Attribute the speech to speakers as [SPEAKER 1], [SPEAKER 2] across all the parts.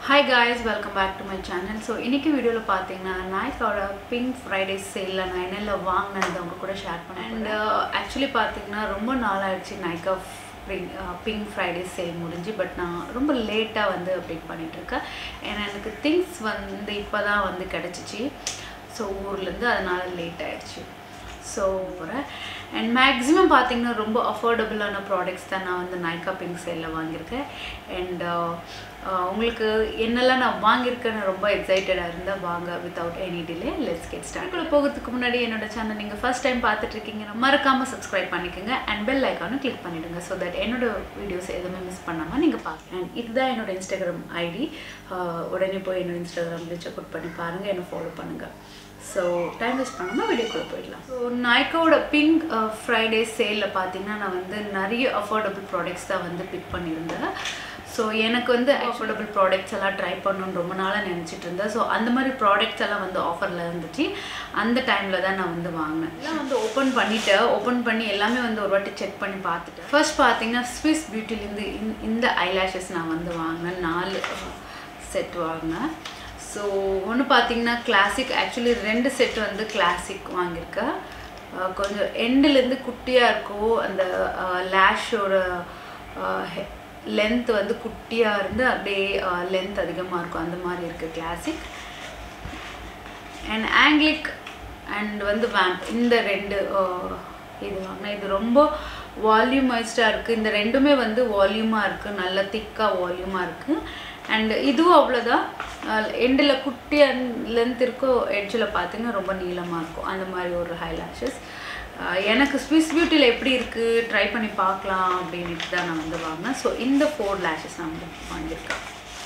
[SPEAKER 1] hi guys welcome back to my channel so இன்றைக்கி வீடியோவில் பார்த்தீங்கன்னா நாய்க்கோட பிங்க் ஃப்ரைடே சேலில் நான் என்னென்ன வாங்கினது உங்க கூட ஷேர் பண்ணேன் அண்ட் ஆக்சுவலி பார்த்தீங்கன்னா ரொம்ப நாள் ஆயிடுச்சு Nykaa pink pink Friday sale முடிஞ்சு பட் நான் ரொம்ப லேட்டாக வந்து அப்டேட் பண்ணிகிட்ருக்கேன் ஏன்னா எனக்கு திங்ஸ் வந்து இப்போ தான் வந்து கிடச்சிச்சு ஸோ ஊர்லேருந்து அதனால் லேட் ஆயிடுச்சு ஸோ போகிறேன் அண்ட் மேக்ஸிமம் பார்த்தீங்கன்னா ரொம்ப அஃபோர்டபுளான ப்ராடக்ட்ஸ் தான் நான் வந்து நைக்கா பிங்க் சேலில் வாங்கியிருக்கேன் அண்ட் உங்களுக்கு என்னெல்லாம் நான் வாங்கியிருக்கேன்னு ரொம்ப எக்ஸைட்டடாக இருந்தால் வாங்க without any delay let's get start போகிறதுக்கு முன்னாடி என்னோட சேனல் நீங்கள் ஃபஸ்ட் டைம் பார்த்துட்டு இருக்கீங்கன்னா மறக்காமல் சப்ஸ்கிரைப் பண்ணிக்கோங்க அண்ட் பெல் ஐக்கானும் கிளிக் பண்ணிவிடுங்க ஸோ தட் என்னோட வீடியோஸ் எதுவுமே மிஸ் பண்ணாமல் நீங்கள் பார்க்கலாம் அண்ட் இதுதான் என்னோட இன்ஸ்டாகிராம் ஐடி உடனே போய் என்னோட இன்ஸ்டாகிராமில் செக் அவுட் பண்ணி பாருங்கள் என்னை ஃபாலோ பண்ணுங்கள் ஸோ டைம் வேஸ்ட் பண்ணாமல் வீடியோக்குள்ளே போயிடலாம் ஸோ நைக்கோட பிங்க் ஃப்ரைடே சேலில் பார்த்தீங்கன்னா நான் வந்து நிறைய அஃபோர்டபுள் ப்ராடக்ட்ஸ் தான் வந்து பிக் பண்ணியிருந்தேன் ஸோ எனக்கு வந்து அஃபோர்டபுள் ப்ராடக்ட்ஸ் எல்லாம் ட்ரை பண்ணணும்னு ரொம்ப நாளாக நினச்சிட்டு இருந்தேன் ஸோ அந்த மாதிரி ப்ராடக்ட்ஸ் எல்லாம் வந்து ஆஃபரில் இருந்துச்சு அந்த டைமில் தான் நான் வந்து வாங்கினேன் எல்லாம் வந்து ஓப்பன் பண்ணிவிட்டு ஓப்பன் பண்ணி எல்லாமே வந்து ஒரு வாட்டி செக் பண்ணி பார்த்துட்டேன் ஃபர்ஸ்ட் பார்த்தீங்கன்னா ஸ்விஸ் பியூட்டிலேருந்து இந்த ஐலாஷஸ் நான் வந்து வாங்கினேன் நாலு செட் வாங்கினேன் ஸோ ஒன்று பார்த்தீங்கன்னா கிளாசிக் ஆக்சுவலி ரெண்டு செட் வந்து கிளாசிக் வாங்கியிருக்கேன் கொஞ்சம் எண்டுலேருந்து குட்டியாக இருக்கும் அந்த லேஷோட லென்த் வந்து குட்டியாக இருந்து அப்படியே லென்த் அதிகமாக இருக்கும் அந்த மாதிரி இருக்குது கிளாசிக் அண்ட் ஆங்கிலிக் அண்ட் வந்து வேம்ப் இந்த ரெண்டு இது வாங்கினேன் இது ரொம்ப வால்யூமைஸ்டாக இருக்குது இந்த ரெண்டுமே வந்து வால்யூமாக இருக்குது நல்ல திக்காக வால்யூமாக இருக்குது அண்ட் இதுவும் அவ்வளோதான் எண்டில் குட்டியாக லென்த் இருக்கோ எட்ஜில் பார்த்தீங்கன்னா ரொம்ப நீளமாக இருக்கும் அந்த மாதிரி ஒரு ஹைலாஷஸ் எனக்கு ஸ்விஸ் பியூட்டியில் எப்படி இருக்குது ட்ரை பண்ணி பார்க்கலாம் அப்படின்ட்டு தான் நான் வந்து வாங்கினேன் ஸோ இந்த ஃபோர் லேஷஸ் நான் வந்து வாங்கியிருக்கேன்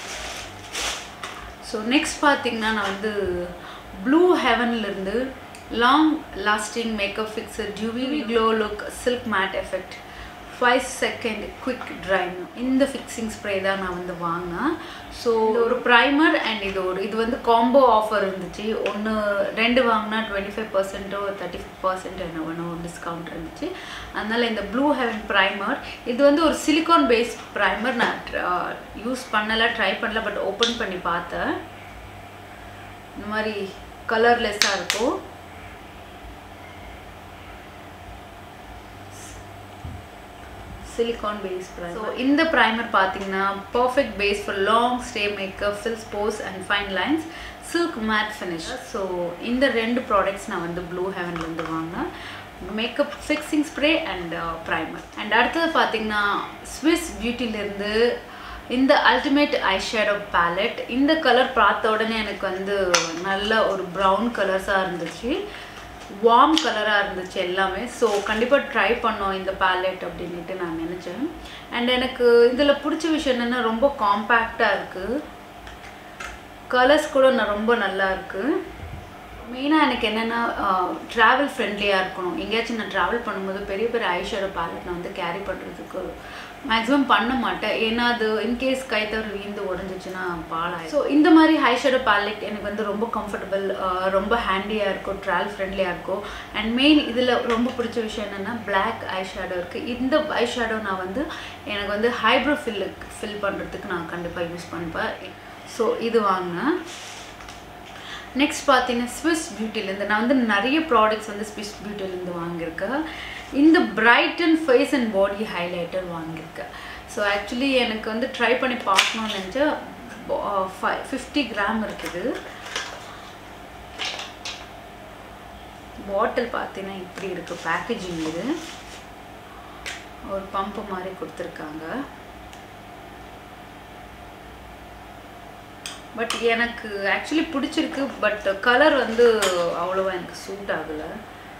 [SPEAKER 1] ஸோ நெக்ஸ்ட் பார்த்தீங்கன்னா நான் வந்து ப்ளூ ஹெவன்லேருந்து long lasting makeup fixer dewy glow look silk matte effect five second quick dry இந்த ஃபிக்ஸிங் ஸ்ப்ரே தான் நான் வந்து வாங்கினேன் ஸோ இது ஒரு ப்ரைமர் அண்ட் இது ஒரு இது வந்து காம்போ ஆஃபர் இருந்துச்சு ஒன்று ரெண்டு வாங்கினா டுவெண்ட்டி ஃபைவ் பர்சன்ட்டோ தேர்ட்டி ஃபைவ் பர்சன்ட் என்ன வேணும் டிஸ்கவுண்ட் இருந்துச்சு அதனால் இந்த ப்ளூ ஹெவன் ப்ரைமர் இது வந்து ஒரு சிலிக்கான் பேஸ் ப்ரைமர் நான் யூஸ் பண்ணலை ட்ரை பண்ணல பட் ஓப்பன் பண்ணி பார்த்தேன் இந்த மாதிரி கலர்லெஸ்ஸாக இருக்கும் சிலிகான் பேஸ் ப்ரைமர் ஸோ இந்த ப்ரைமர் பார்த்தீங்கன்னா perfect base for long stay makeup fills pores and fine lines silk matte finish so இந்த ரெண்டு ப்ராடக்ட்ஸ் நான் வந்து ப்ளூ ஹெவன்லேருந்து வாங்கினேன் makeup fixing spray and primer and அடுத்தது பார்த்தீங்கன்னா ஸ்விஸ் பியூட்டிலேருந்து இந்த அல்டிமேட் ஐ ஷேடோ பேலட் இந்த கலர் பார்த்த உடனே எனக்கு வந்து நல்ல ஒரு ப்ரௌன் கலர்ஸாக இருந்துச்சு வார்ம் கலராக இருந்துச்சு எல்லாமே ஸோ கண்டிப்பாக ட்ரை பண்ணோம் இந்த பேலட் அப்படின்ட்டு நான் நினச்சேன் அண்ட் எனக்கு இதில் பிடிச்ச விஷயம் என்னென்னா ரொம்ப காம்பேக்டாக இருக்குது கலர்ஸ் கூட நான் ரொம்ப நல்லா இருக்குது மெயினாக எனக்கு என்னென்னா ட்ராவல் ஃப்ரெண்ட்லியாக இருக்கணும் எங்கேயாச்சும் நான் ட்ராவல் பண்ணும்போது பெரிய பெரிய ஐஷேடோ பேலட் நான் வந்து கேரி பண்ணுறதுக்கு மேக்ஸிமம் பண்ண மாட்டேன் ஏன்னா அது இன்கேஸ் கை தவறு வீந்து உடஞ்சிச்சுன்னா பாலாய் ஸோ இந்த மாதிரி ஹை ஷேடோ பேலட் எனக்கு வந்து ரொம்ப கம்ஃபர்டபுள் ரொம்ப ஹேண்டியாக இருக்கும் ட்ராவல் ஃப்ரெண்ட்லியாக இருக்கும் அண்ட் மெயின் இதில் ரொம்ப பிடிச்ச விஷயம் என்னென்னா பிளாக் ஐ ஷேடோ இருக்குது இந்த ஐ ஷேடோ நான் வந்து எனக்கு வந்து ஹைப்ரோ ஃபில்லுக்கு ஃபில் பண்ணுறதுக்கு நான் கண்டிப்பாக யூஸ் பண்ணுவேன் ஸோ இது வாங்கினேன் நெக்ஸ்ட் பார்த்தீங்கன்னா ஸ்விஸ் பியூட்டிலேருந்து நான் வந்து நிறைய ப்ராடக்ட்ஸ் வந்து ஸ்விஸ் பியூட்டிலேருந்து வாங்கியிருக்கேன் இந்த brighten face and body highlighter வாங்கியிருக்கேன் ஸோ ஆக்சுவலி எனக்கு வந்து ட்ரை பண்ணி பார்க்கணும்னு நினச்சா ஃபை ஃபிஃப்டி கிராம் இருக்குது பாட்டில் பார்த்தீங்கன்னா இப்படி இருக்குது பேக்கேஜிங் இது ஒரு பம்பு மாதிரி கொடுத்துருக்காங்க பட் எனக்கு ஆக்சுவலி பிடிச்சிருக்கு பட் கலர் வந்து அவ்வளோவா எனக்கு சூட் ஆகலை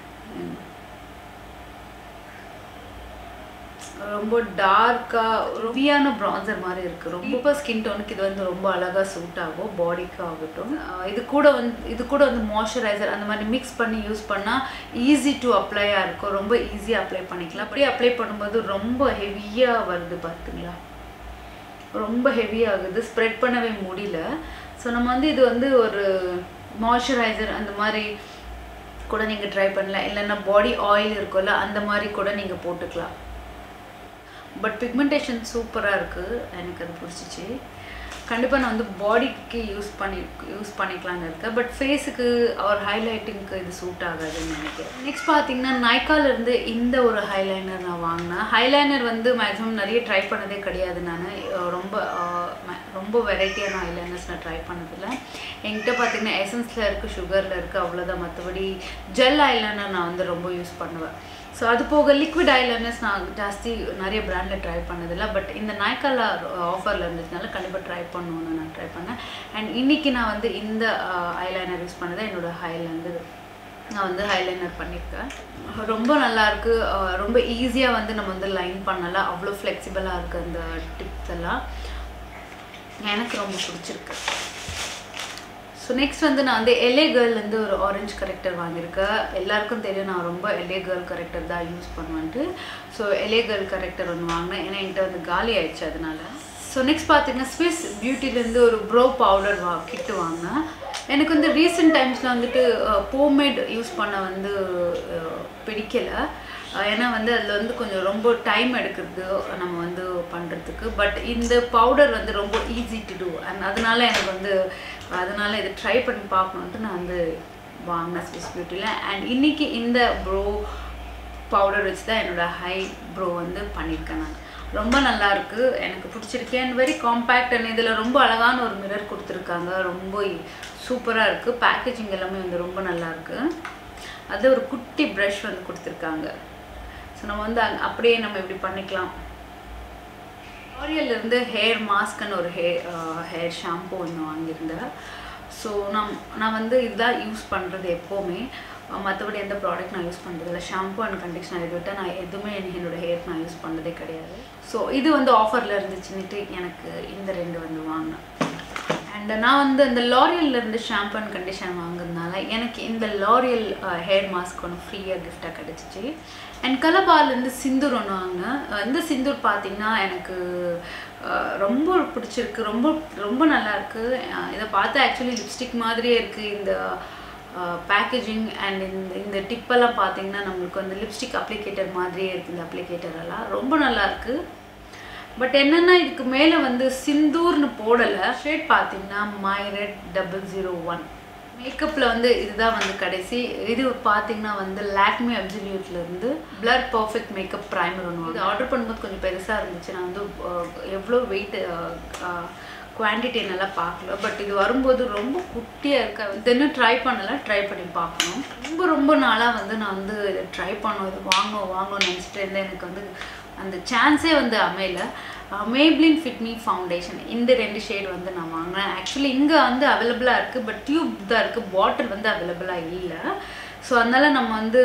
[SPEAKER 1] ரொம்ப டார்க்காக ரொம்பியான ப்ரான்சர் மாதிரி இருக்குது ரொம்ப ஸ்கின் டோனுக்கு இது வந்து ரொம்ப அழகாக சூட் ஆகும் பாடிக்கு ஆகட்டும் இது கூட வந்து இது கூட வந்து மாய்ஸ்சரைசர் அந்த மாதிரி மிக்ஸ் பண்ணி யூஸ் பண்ணால் ஈஸி டு அப்ளையாக இருக்கும் ரொம்ப ஈஸியாக அப்ளை பண்ணிக்கலாம் அப்படியே அப்ளை பண்ணும்போது ரொம்ப ஹெவியாக வருது பார்த்துங்களா ரொம்ப ஹெவி ஆகுது ஸ்ப்ரெட் பண்ணவே முடியல ஸோ நம்ம வந்து இது வந்து ஒரு மாய்ஸ்சரைசர் அந்த மாதிரி கூட நீங்கள் ட்ரை பண்ணலாம் இல்லைன்னா பாடி ஆயில் இருக்கும்ல அந்த மாதிரி கூட நீங்கள் போட்டுக்கலாம் பட் பிக்மெண்டேஷன் சூப்பராக இருக்குது எனக்கு அது பிடிச்சிச்சு கண்டிப்பாக நான் வந்து பாடிக்கு யூஸ் பண்ணி யூஸ் பண்ணிக்கலாம்னு இருக்கேன் பட் ஃபேஸுக்கு அவர் ஹைலைட்டிங்க்கு இது சூட் ஆகாதுன்னு நினைக்கிறேன் நெக்ஸ்ட் பார்த்தீங்கன்னா நைக்கால இருந்து இந்த ஒரு ஹைலைனர் நான் வாங்கினேன் ஹைலைனர் வந்து மேக்ஸிமம் நிறைய ட்ரை பண்ணதே கிடையாது நான் ரொம்ப அஹ், ம- ரொம்ப வெரைட்டியான ஐலைனர்ஸ் நான் ட்ரை பண்ணதில்லை என்கிட்ட பார்த்தீங்கன்னா எசன்ஸில் இருக்குது சுகரில் இருக்குது அவ்வளோதான் மற்றபடி ஜெல் ஐலைனர் நான் வந்து ரொம்ப யூஸ் பண்ணுவேன் ஸோ அது போக லிக்விட் ஐலைனர்ஸ் நான் ஜாஸ்தி நிறைய பிராண்டில் ட்ரை பண்ணதில்லை பட் இந்த நாய்க்கால ஆஃபரில் இருந்ததுனால கண்டிப்பாக ட்ரை பண்ணணும்னு நான் ட்ரை பண்ணேன் அண்ட் இன்னைக்கு நான் வந்து இந்த ஐலைனர் யூஸ் பண்ணதை என்னோட ஹைலேருந்து நான் வந்து ஹைலைனர் பண்ணியிருக்கேன் ரொம்ப நல்லா இருக்கு அஹ் ரொம்ப ஈஸியாக வந்து நம்ம வந்து லைன் பண்ணலாம் அவ்வளோ ஃப்ளெக்சிபிளாக இருக்குது அந்த டிப்ஸ் எல்லாம் எனக்கு ரொம்ப பிடிச்சிருக்கு ஸோ நெக்ஸ்ட் வந்து நான் வந்து எல்ஏ கேர்ள்லேருந்து ஒரு ஆரஞ்சு கரெக்டர் வாங்கியிருக்கேன் எல்லாருக்கும் தெரியும் நான் ரொம்ப எல்ஏ கேர்ள் கரெக்டர் தான் யூஸ் பண்ணுவேன்ட்டு ஸோ எல்ஏ கேர்ள் கரெக்டர் ஒன்று வாங்கினேன் ஏன்னா என்கிட்ட வந்து காலி ஆயிடுச்சு அதனால ஸோ நெக்ஸ்ட் பார்த்தீங்கன்னா ஸ்விஸ் பியூட்டிலேருந்து ஒரு ப்ரோ பவுடர் வா கிட்டு வாங்கினேன் எனக்கு வந்து ரீசெண்ட் டைம்ஸில் வந்துட்டு போமேட் யூஸ் பண்ண வந்து அஹ், பிடிக்கல அஹ் ஏன்னா வந்து அதில் வந்து கொஞ்சம் ரொம்ப டைம் எடுக்கிறது நம்ம வந்து பண்ணுறதுக்கு பட் இந்த பவுடர் வந்து ரொம்ப ஈஸி டு டூ அண்ட் அதனால எனக்கு வந்து அதனால இதை ட்ரை பண்ணி பார்க்கணுன்ட்டு நான் வந்து வாங்கினேன் ஸ்விஸ் பியூட்டியில் அண்ட் இன்னைக்கு இந்த ப்ரோ பவுடர் வச்சு தான் என்னோட ஹை ப்ரோ வந்து பண்ணியிருக்கேன் நான் ரொம்ப நல்லா இருக்கு எனக்கு பிடிச்சிருக்கு அண்ட் வெரி காம்பேக்ட் அண்ட் இதில் ரொம்ப அழகான ஒரு மிரர் கொடுத்துருக்காங்க ரொம்ப சூப்பராக இருக்குது பேக்கேஜிங் எல்லாமே வந்து ரொம்ப நல்லா இருக்கு அது ஒரு குட்டி ப்ரஷ் வந்து கொடுத்துருக்காங்க ஸோ நம்ம வந்து அங்க- அப்படியே நம்ம இப்படி பண்ணிக்கலாம் L'Oreal இருந்து ஹேர் மாஸ்க்னு ஒரு ஹேர் ஹேர் ஷாம்பு ஒன்று வாங்கியிருந்தேன் ஸோ நான் நான் வந்து இதுதான் யூஸ் பண்ணுறது எப்போவுமே மற்றபடி எந்த ப்ராடக்ட் நான் யூஸ் பண்ணுறதில்ல ஷாம்பு அண்ட் கண்டிஷனர் இது விட்டால் நான் எதுவுமே என்னோட ஹேருக்கு நான் யூஸ் பண்ணதே கிடையாது ஸோ இது வந்து ஆஃபரில் இருந்துச்சுன்னுட்டு எனக்கு இந்த ரெண்டு வந்து வாங்கினேன் அண்ட் நான் வந்து இந்த லாரியல்ல இருந்து ஷாம்பு அண்ட் கண்டிஷன் வாங்குறதுனால எனக்கு இந்த லாரியல் ஹேர் மாஸ்க் ஒன்று ஃப்ரீயாக கிஃப்டாக கிடச்சிச்சு அண்ட் கலபாலேருந்து சிந்தூர் ஒன்று வாங்கினேன் அஹ் இந்த சிந்தூர் பார்த்தீங்கன்னா எனக்கு அஹ், ரொம்ப பிடிச்சிருக்கு ரொம்ப ரொம்ப நல்லா இருக்கு அஹ் இதை பார்த்தா ஆக்சுவலி லிப்ஸ்டிக் மாதிரியே இருக்குது இந்த பேக்கேஜிங் அண்ட் இந்த இந்த டிப்பெல்லாம் பார்த்தீங்கன்னா நம்மளுக்கு வந்து லிப்ஸ்டிக் அப்ளிகேட்டர் மாதிரியே இருக்குது இந்த அப்ளிகேட்டர் எல்லாம் ரொம்ப நல்லா இருக்கு பட் என்னன்னா இதுக்கு மேலே வந்து சிந்தூர்னு போடலை ஷேட் பார்த்தீங்கன்னா my red double zero one மேக்கப்பில் வந்து இதுதான் வந்து கடைசி இது பார்த்தீங்கன்னா வந்து லாக்மி அப்சல்யூட்ல இருந்து பிளர் பர்ஃபெக்ட் மேக்கப் ப்ரைமர் ஒன்று இது ஆர்டர் பண்ணும்போது கொஞ்சம் பெருசாக இருந்துச்சு நான் வந்து அஹ், எவ்வளோ வெயிட் குவான்டிட்டி என்னால் பார்க்கல பட் இது வரும்போது ரொம்ப குட்டியாக இருக்கு இது இன்னும் ட்ரை பண்ணல ட்ரை பண்ணி பார்க்கணும் ரொம்ப ரொம்ப நாளாக வந்து நான் வந்து இதை ட்ரை பண்ணணும் இது வாங்கணும் வாங்கணும்னு நினச்சிட்டு இருந்தேன் எனக்கு வந்து அந்த சான்ஸே வந்து அமையல மேப்ளின் ஃபிட்மி ஃபவுண்டேஷன் இந்த ரெண்டு ஷேட் வந்து நான் வாங்கினேன் ஆக்சுவலி இங்கே வந்து அவைலபிளாக இருக்குது பட் டியூப் தான் இருக்குது பாட்டில் வந்து அவைலபிளாக இல்லை ஸோ அதனால நம்ம வந்து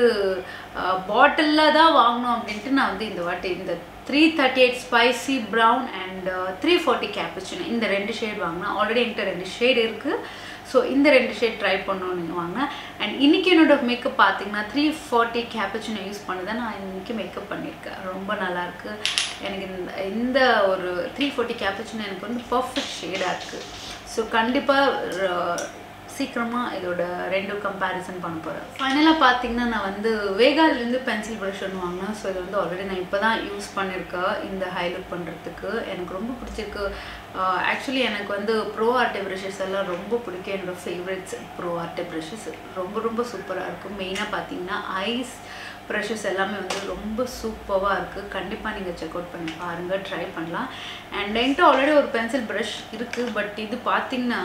[SPEAKER 1] பாட்டிலில் தான் வாங்கணும் அப்படின்ட்டு நான் வந்து இந்த வாட்டி இந்த three thirty eight spicy brown and three forty cappuccino இந்த ரெண்டு ஷேட் வாங்கினேன் ஆல்ரெடி என்கிட்ட ரெண்டு ஷேட் இருக்குது ஸோ இந்த ரெண்டு ஷேட் ட்ரை பண்ணணும்னு வாங்கினேன் அண்ட் இன்னைக்கு என்னோட மேக்கப் பார்த்தீங்கன்னா த்ரீ ஃபார்ட்டி கேப்புச்சினோ யூஸ் பண்ணி தான் நான் இன்னைக்கு மேக்கப் பண்ணியிருக்கேன் ரொம்ப நல்லா இருக்கு எனக்கு இந்த இந்த ஒரு த்ரீ ஃபார்ட்டி கேப்புச்சினோ எனக்கு வந்து பர்ஃபெக்ட் ஷேடாக இருக்குது ஸோ கண்டிப்பாக சீக்கிரமாக இதோட ரெண்டும் கம்பேரிசன் பண்ண போகிறேன் ஃபைனலாக பார்த்தீங்கன்னா நான் வந்து வேகாலேருந்து பென்சில் ப்ரஷ் ஒன்று வாங்கினேன் ஸோ இது வந்து ஆல்ரெடி நான் இப்போ தான் யூஸ் பண்ணியிருக்கேன் இந்த ஹைலைட் பண்ணுறதுக்கு எனக்கு ரொம்ப பிடிச்சிருக்கு ஆக்சுவலி எனக்கு வந்து ப்ரோ ஆர்டே ப்ரஷஸ் எல்லாம் ரொம்ப பிடிக்கும் என்னோட ஃபேவரட்ஸ் ப்ரோ ஆர்டே ப்ரஷஸ் ரொம்ப ரொம்ப சூப்பராக இருக்கும் மெயினாக பார்த்தீங்கன்னா ஐஸ் ப்ரஷஸ் எல்லாமே வந்து ரொம்ப சூப்பராக இருக்குது கண்டிப்பாக நீங்கள் செக் அவுட் பண்ணி பாருங்கள் ட்ரை பண்ணலாம் அண்ட் என்கிட்ட ஆல்ரெடி ஒரு பென்சில் ப்ரஷ் இருக்குது பட் இது பார்த்தீங்கன்னா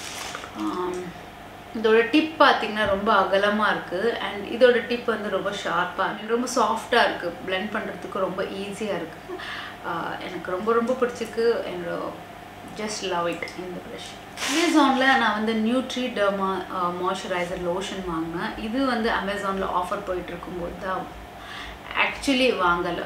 [SPEAKER 1] ஆம், இதோட டிப் பார்த்தீங்கன்னா ரொம்ப அகலமாக இருக்குது அண்ட் இதோட டிப் வந்து ரொம்ப ஷார்ப்பாக ரொம்ப சாஃப்டாக இருக்குது blend பண்ணுறதுக்கு ரொம்ப ஈஸியாக இருக்குது எனக்கு ரொம்ப ரொம்ப பிடிச்சிருக்கு என்னோட ஜஸ்ட் லவ் இட் இந்த ப்ரஷ் அமேசானில் நான் வந்து நியூட்ரி டர்மா மாய்ஸ்சரைசர் லோஷன் வாங்கினேன் இது வந்து அமேசானில் ஆஃபர் போயிட்டு இருக்கும்போது தான் ஆக்சுவலி வாங்கலை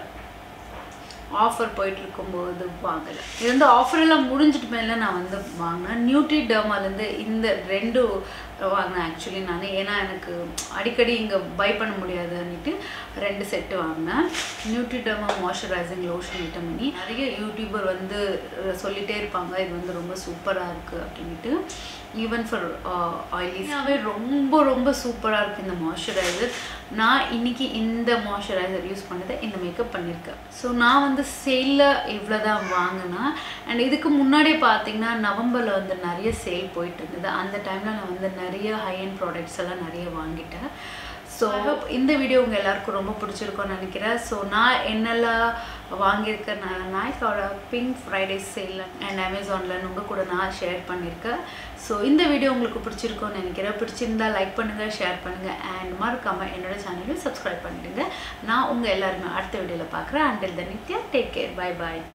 [SPEAKER 1] ஆஃபர் போயிட்டு இருக்கும்போது வாங்கலை இது வந்து ஆஃபர் எல்லாம் முடிஞ்சிட்டு மேலே நான் வந்து வாங்கினேன் நியூட்ரி டர்மாலேருந்து இந்த ரெண்டு வாங்கினேன் ஆக்சுவலி நான் ஏன்னா எனக்கு அடிக்கடி இங்கே பை பண்ண முடியாதுன்னுட்டு ரெண்டு செட்டு வாங்கினேன் நியூட்ரிடமா மாய்ஸ்சரைசிங் லோஷன் விட்டமினி நிறைய யூடியூபர் வந்து சொல்லிட்டே இருப்பாங்க இது வந்து ரொம்ப சூப்பராக இருக்குது அப்படின்ட்டு ஈவன் ஃபார் ஆயிலியாகவே ரொம்ப ரொம்ப சூப்பராக இருக்குது இந்த மாய்ஸ்சரைசர் நான் இன்னைக்கு இந்த மாய்ஸ்சரைசர் யூஸ் பண்ணதை இந்த மேக்கப் பண்ணியிருக்கேன் ஸோ நான் வந்து சேலில் இவ்வளோ தான் வாங்கினேன் அண்ட் இதுக்கு முன்னாடியே பார்த்தீங்கன்னா நவம்பரில் வந்து நிறைய சேல் போயிட்டு இருந்தது அந்த டைமில் நான் வந்து நிறைய ஹை அண்ட் ப்ராடக்ட்ஸ் எல்லாம் நிறைய வாங்கிட்டேன் ஸோ இந்த வீடியோ உங்கள் எல்லாருக்கும் ரொம்ப பிடிச்சிருக்கும்னு நினைக்கிறேன் ஸோ நான் என்னெல்லாம் வாங்கியிருக்கேன் நான் நாய்க்காவோட பிங்க் ஃப்ரைடே சேல் அண்ட் அமேசானில் உங்கள் கூட நான் ஷேர் பண்ணியிருக்கேன் ஸோ இந்த வீடியோ உங்களுக்கு பிடிச்சிருக்கும்னு நினைக்கிறேன் பிடிச்சிருந்தா லைக் பண்ணுங்கள் ஷேர் பண்ணுங்கள் அண்ட் மறக்காமல் என்னோட சேனலையும் சப்ஸ்கிரைப் பண்ணிடுங்க நான் உங்கள் எல்லாருமே அடுத்த வீடியோவில் பார்க்குறேன் until the Nithya take care bye bye